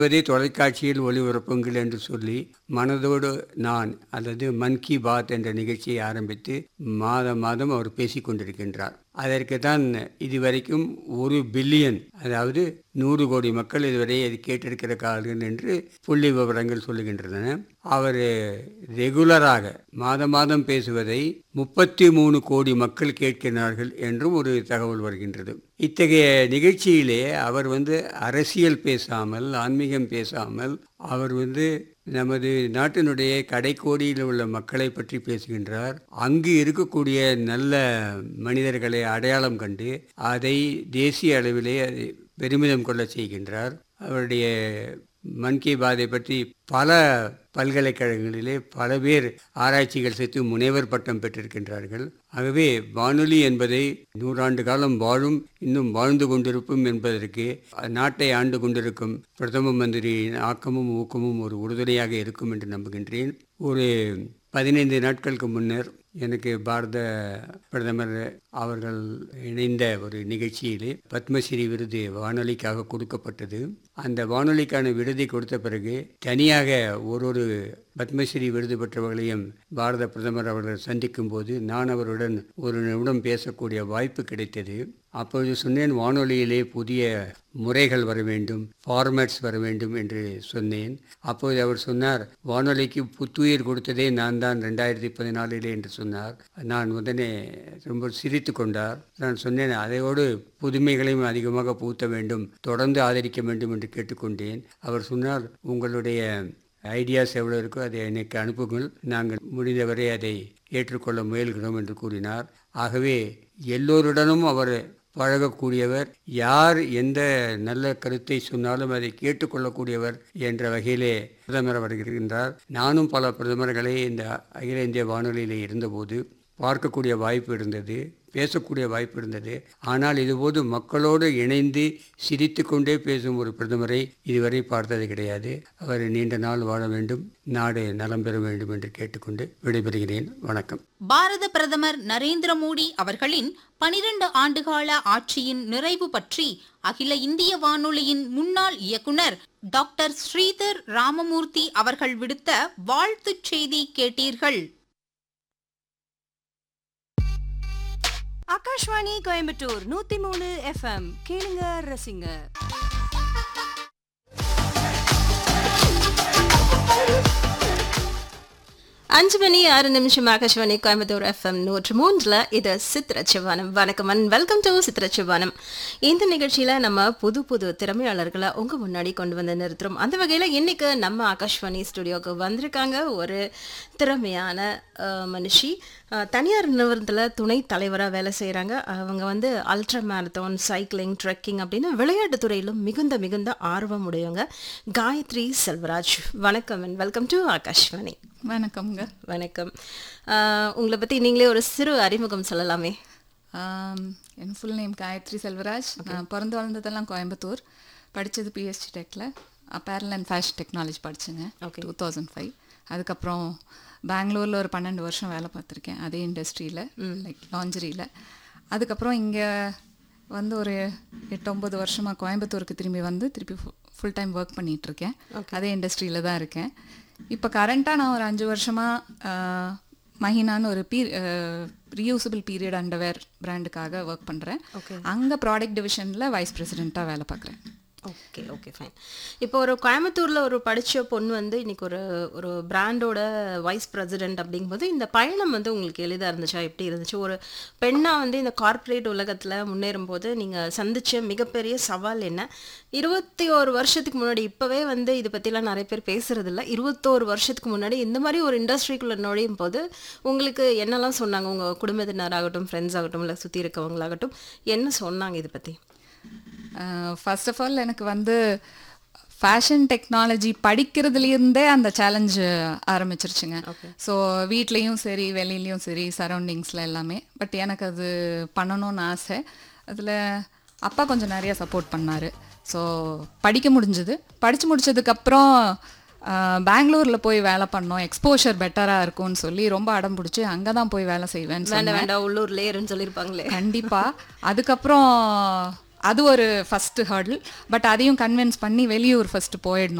இப்போதே தொலைக்காட்சியில் ஒளிபரப்புங்கள் என்று சொல்லி மனதோடு நான் அல்லது மன் கி பாத் என்ற நிகழ்ச்சியை ஆரம்பித்து மாதம் மாதம் அவர் பேசிக் கொண்டிருக்கின்றார் அதற்கு தான் இதுவரைக்கும் ஒரு பில்லியன் அதாவது நூறு கோடி மக்கள் இதுவரை அது கேட்டிருக்கிறார்கள் என்று புள்ளி விவரங்கள் சொல்லுகின்றன அவர் ரெகுலராக மாதம் மாதம் பேசுவதை முப்பத்தி மூணு கோடி மக்கள் கேட்கிறார்கள் என்றும் ஒரு தகவல் வருகின்றது இத்தகைய நிகழ்ச்சியிலே அவர் வந்து அரசியல் பேசாமல் ஆன்மீகம் பேசாமல் அவர் வந்து நமது நாட்டினுடைய கடைக்கோடியில் உள்ள மக்களை பற்றி பேசுகின்றார் அங்கு இருக்கக்கூடிய நல்ல மனிதர்களை அடையாளம் கண்டு அதை தேசிய அளவிலே அதை பெருமிதம் கொள்ள செய்கின்றார் அவருடைய மன் கி பாதை பற்றி பல பல்கலைக்கழகங்களிலே பல பேர் ஆராய்ச்சிகள் செய்து முனைவர் பட்டம் பெற்றிருக்கின்றார்கள் ஆகவே வானொலி என்பதை நூறாண்டு காலம் வாழும் இன்னும் வாழ்ந்து கொண்டிருக்கும் என்பதற்கு நாட்டை ஆண்டு கொண்டிருக்கும் பிரதம மந்திரியின் ஆக்கமும் ஊக்கமும் ஒரு உறுதுணையாக இருக்கும் என்று நம்புகின்றேன் ஒரு பதினைந்து நாட்களுக்கு முன்னர் எனக்கு பாரத பிரதமர் அவர்கள் இணைந்த ஒரு நிகழ்ச்சியிலே பத்மஸ்ரீ விருது வானொலிக்காக கொடுக்கப்பட்டது அந்த வானொலிக்கான விருதை கொடுத்த பிறகு தனியாக ஒரு ஒரு பத்மஸ்ரீ விருது பெற்றவர்களையும் பாரத பிரதமர் அவர்கள் சந்திக்கும் போது நான் அவருடன் ஒரு நிமிடம் பேசக்கூடிய வாய்ப்பு கிடைத்தது அப்பொழுது சொன்னேன் வானொலியிலே புதிய முறைகள் வர வேண்டும் ஃபார்மேட்ஸ் வர வேண்டும் என்று சொன்னேன் அப்போது அவர் சொன்னார் வானொலிக்கு புத்துயிர் கொடுத்ததே நான் தான் ரெண்டாயிரத்தி பதினாலிலே என்று சொன்னார் நான் உடனே ரொம்ப சிரித்து கொண்டார் நான் சொன்னேன் அதையோடு புதுமைகளையும் அதிகமாக பூத்த வேண்டும் தொடர்ந்து ஆதரிக்க வேண்டும் என்று கேட்டுக்கொண்டேன் அவர் சொன்னார் உங்களுடைய ஐடியாஸ் எவ்வளோ இருக்கோ அதை எனக்கு அனுப்புங்கள் நாங்கள் முடிந்தவரை அதை ஏற்றுக்கொள்ள முயல்கிறோம் என்று கூறினார் ஆகவே எல்லோருடனும் அவர் பழகக்கூடியவர் யார் எந்த நல்ல கருத்தை சொன்னாலும் அதை கேட்டுக்கொள்ளக்கூடியவர் என்ற வகையிலே பிரதமர் வருகின்றார் நானும் பல பிரதமர்களை இந்த அகில இந்திய வானொலியிலே இருந்தபோது பார்க்கக்கூடிய வாய்ப்பு இருந்தது பேசக்கூடிய வாய்ப்பு இருந்தது ஆனால் இதுபோது மக்களோடு இணைந்து சிரித்து கொண்டே பேசும் ஒரு பிரதமரை இதுவரை பார்த்தது கிடையாது அவர் நீண்ட நாள் வாழ வேண்டும் நாடு நலம் பெற வேண்டும் என்று கேட்டுக்கொண்டு விடைபெறுகிறேன் வணக்கம் பாரத பிரதமர் நரேந்திர மோடி அவர்களின் பனிரெண்டு ஆண்டுகால ஆட்சியின் நிறைவு பற்றி அகில இந்திய வானொலியின் முன்னாள் இயக்குனர் டாக்டர் ஸ்ரீதர் ராமமூர்த்தி அவர்கள் விடுத்த வாழ்த்துச் செய்தி கேட்டீர்கள் ஆகாஷ்வாணி கோயம்புத்தூர் நூத்தி மூணு எஃப்எம் கேளுங்க ரசிங்க அஞ்சு மணி ஆறு நிமிஷம் ஆகாஷ்வாணி கோயம்புத்தூர் எஃப்எம் நூற்று மூன்றில் இது சித்திரச்சிவானம் வணக்கம் அண்ட் வெல்கம் டு சித்திரச்சிவானம் இந்த நிகழ்ச்சியில் நம்ம புது புது திறமையாளர்களை உங்கள் முன்னாடி கொண்டு வந்து நிறுத்துறோம் அந்த வகையில் இன்னைக்கு நம்ம ஆகாஷ்வாணி ஸ்டுடியோவுக்கு வந்திருக்காங்க ஒரு திறமையான அஹ், மனுஷி அஹ், தனியார் நிறுவனத்தில் துணை தலைவராக வேலை செய்கிறாங்க அவங்க வந்து அல்ட்ரா மேரத்தான் சைக்கிளிங் ட்ரெக்கிங் அப்படின்னு விளையாட்டுத் துறையிலும் மிகுந்த மிகுந்த ஆர்வம் உடையவங்க காயத்ரி செல்வராஜ் வணக்கம் அண்ட் வெல்கம் டு ஆகாஷ்வாணி வணக்கம்ங்க வணக்கம் ஆஹ் உங்களை பற்றி நீங்களே ஒரு சிறு அறிமுகம் சொல்லலாமே ஆம், என் ஃபுல் நேம் காயத்ரி செல்வராஜ் நான் பிறந்து வளர்ந்ததெல்லாம் கோயம்புத்தூர் படித்தது பிஎஸ்டி டெக்கில் அப்பேரல் அண்ட் ஃபேஷன் டெக்னாலஜி படித்தேங்க Okay. டூ தௌசண்ட் ஃபைவ் அதுக்கப்புறம் பெங்களூரில் ஒரு பன்னெண்டு வருஷம் வேலை பார்த்துருக்கேன் அதே இண்டஸ்ட்ரியில் லைக் லாஞ்சரியில் அதுக்கப்புறம் இங்கே வந்து ஒரு எட்டு ஒம்பது வருஷமாக கோயம்புத்தூருக்கு திரும்பி வந்து திருப்பி ஃபுல் டைம் ஒர்க் பண்ணிகிட்ருக்கேன் அதே இண்டஸ்ட்ரியில் தான் இருக்கேன் இப்போ கரண்ட்டாக நான் ஒரு அஞ்சு வருஷமாக மஹினான்னு ஒரு பீ ரீயூசபிள் பீரியட் அண்டர்வேர் பிராண்டுக்காக ஒர்க் பண்ணுறேன் அங்கே ப்ராடக்ட் டிவிஷனில் வைஸ் பிரசிடெண்ட்டாக வேலை பார்க்குறேன் ஓகே ஓகே ஃபைன் இப்போ ஒரு கோயம்புத்தூரில் ஒரு படித்த பொண்ணு வந்து இன்னைக்கு ஒரு ஒரு பிராண்டோட வைஸ் பிரசிடென்ட் அப்படிங்கும்போது இந்த பயணம் வந்து உங்களுக்கு எளிதாக இருந்துச்சா எப்படி இருந்துச்சு ஒரு பெண்ணாக வந்து இந்த கார்ப்பரேட் உலகத்தில் முன்னேறும் போது நீங்கள் சந்திச்ச மிகப்பெரிய சவால் என்ன இருபத்தி ஒரு வருஷத்துக்கு முன்னாடி இப்போவே வந்து இது பற்றிலாம் நிறைய பேர் பேசுறதில்ல இருபத்தோரு வருஷத்துக்கு முன்னாடி இந்த மாதிரி ஒரு இண்டஸ்ட்ரிக்குள்ளே நுழையும் போது உங்களுக்கு என்னெல்லாம் சொன்னாங்க உங்கள் குடும்பத்தினராகட்டும் ஃப்ரெண்ட்ஸ் ஆகட்டும் இல்லை சுற்றி இருக்கவங்களாகட்டும் என்ன சொன்னாங்க இதை பற்றி ஃபர்ஸ்ட் ஆஃப் ஆல் எனக்கு வந்து ஃபேஷன் டெக்னாலஜி படிக்கிறதுலேருந்தே அந்த சேலஞ்சு ஆரம்பிச்சிருச்சுங்க ஸோ வீட்லேயும் சரி வெளியிலையும் சரி சரௌண்டிங்ஸில் எல்லாமே பட் எனக்கு அது பண்ணணும்னு ஆசை அதில் அப்பா கொஞ்சம் நிறைய சப்போர்ட் பண்ணார் ஸோ படிக்க முடிஞ்சது படித்து முடிச்சதுக்கப்புறம் பெங்களூரில் போய் வேலை பண்ணோம் எக்ஸ்போஷர் பெட்டராக இருக்கும்னு சொல்லி ரொம்ப அடம் பிடிச்சி அங்கே தான் போய் வேலை செய்வேன்னு வேண்டாம் வேண்டாம் உள்ளூர்லேயே இருன்னு சொல்லியிருப்பாங்களே கண்டிப்பா அதுக்கப்புறம் அது ஒரு ஃபஸ்ட்டு ஹர்டில் பட் அதையும் கன்வின்ஸ் பண்ணி வெளியூர் ஃபஸ்ட்டு போயிடணும்